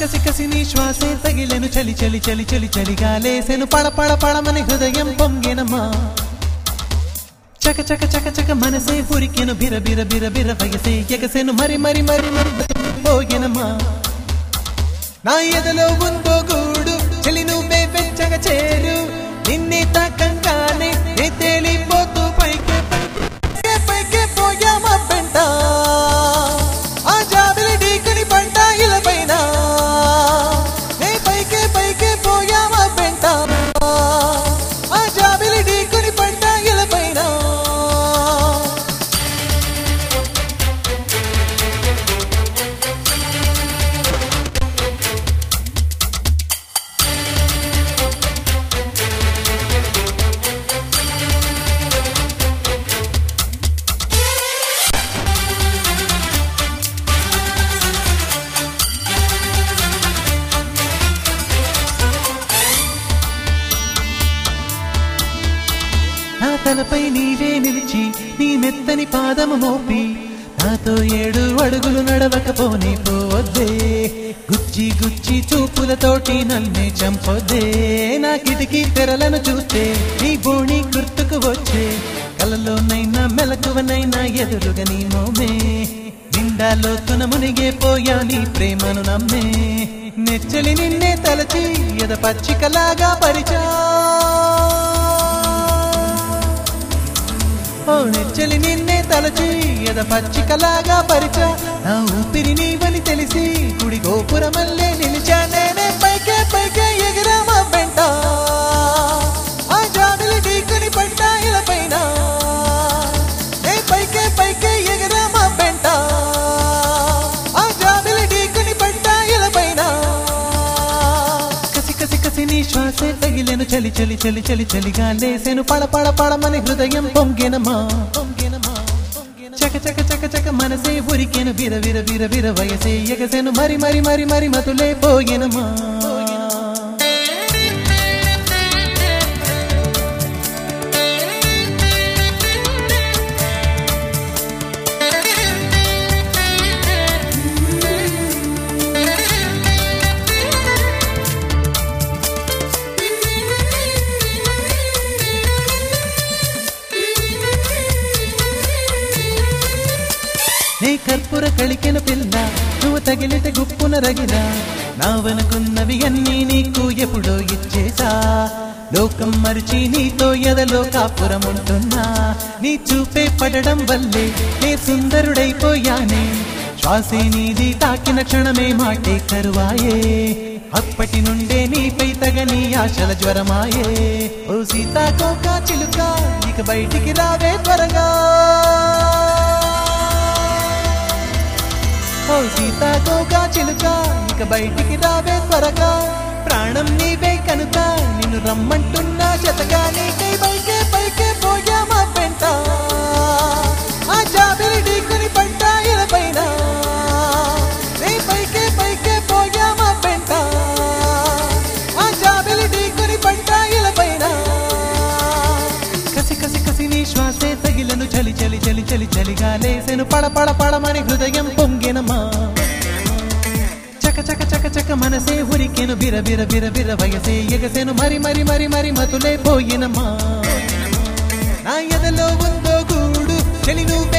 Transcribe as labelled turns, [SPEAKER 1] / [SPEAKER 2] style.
[SPEAKER 1] కసి కసి నీ శ్వాసే తగిలెను చలి చలి చలి చలి చలిగాలేసెను పడ పడ పడమని హృదయం పొంగెనమ్మా చక చక చక చక మనసే ఉరికెను బిర బిర బిర బిర వయసే ఎగసెను మరి మరి మరి మరి పోగెనమ్మా నా ఎదలో ఉందో గూడు చలి నువ్వే వెచ్చగా చేరు నిన్నే తాకంగానే నే తేలిపోతూ పైకే పైకే పైకే పోయామా పెంట ఆ జాబిలి ఢీకుని పంట ఇలపైన నే పైకే పైకే పోయామా పెంట ఆ జాబిలి ఢీకుని పంట ఇలపైన నా తలపై నీవే నిలిచి నీ మెత్తని పాదము మోపి నాతో ఏడు అడుగులు నడవకపోని పోవద్దే గుచ్చి గుచ్చి చూపులతోటి నన్నే చంపొద్దే నా కిటికీ తెరలను చూస్తే నీ బోణి గుర్తుకు వచ్చే కలలోనైనా మెలకువనైనా ఎదురుగా నీ మోమే నిండా లోతున మునిగే పోయా నీ ప్రేమను నమ్మే నెచ్చలి నిన్నే తలచి ఎద పచ్చికలాగా పరిచా ఓ నెచ్చలి నిన్నే తలచి ఎద పచ్చికలాగా పరిచ నా ఊపిరి నీవని తెలిసి గుడి గోపురమల్లే నిలిచా నేనే పైకే పైకే ఎగిరామా వెంట ఆ జాబిలి ఢీకుని పంట ఇలపైన నే పైకే పైకే ఎగిరామా వెంట ఆ జాబిలి ఢీకుని పంట ఇలపైన కసి కసి కసి నీ శ్వాసే తగిలెను చలి చలి చలి చలి చలిగా లేసెను పడ పడ పడమని హృదయం పొంగెనమా పొంగెనమా చక చక చక చక మనసే ఉరికెను బిర బిర బిర బిర వయసే ఎగసెను మరి మరి మరి మరి మతులే పోగెనమా నీ కర్పూర కలికిన పిల్ల నువ్వు తగిలితే గుప్పున రగిన నావనుకున్నవి అన్నీ నీకు ఎప్పుడో ఇచ్చేసా లోకం మరిచి నీతో ఎదలో కాపురం ఉంటున్నా నీ చూపే పడడం వల్లే నే సుందరుడైపోయానే శ్వాసే నీది తాకిన క్షణమే మాటే కరువాయే అప్పటి నుండే నీపై తగని ఆశల జ్వరమాయే ఓ సీతాకోక చిలుక ఇక బయటికి రావే త్వరగా ఓ సీతాకోక చిలుక ఇక బయటికి రావే త్వరగా ప్రాణం నీవే కనుక నిన్ను రమ్మంటున్నా శతగా నీకై పైకే పైకే పోయామా పెంట ఆ జాబిలి ఢీకుని పంట ఇలపైన నీ పైకే పైకే పోయామా పెంట ఆ జాబిలి ఢీకుని పంట ఇలపైన కసి కసి కసి నీ శ్వాసే తగిలను చలి చలి చలి చలి చలిగా లేసెను పడ పడ పడమని హృదయం పొంగెనమా చక చక చక చక మనసే ఉరికెను బిర బిర బిర బిర వయసే ఎగసెను మరి మరి మరి మరి మతులే పోయినమా నా ఎదలో ఉందో గూడు చలి నువ్వే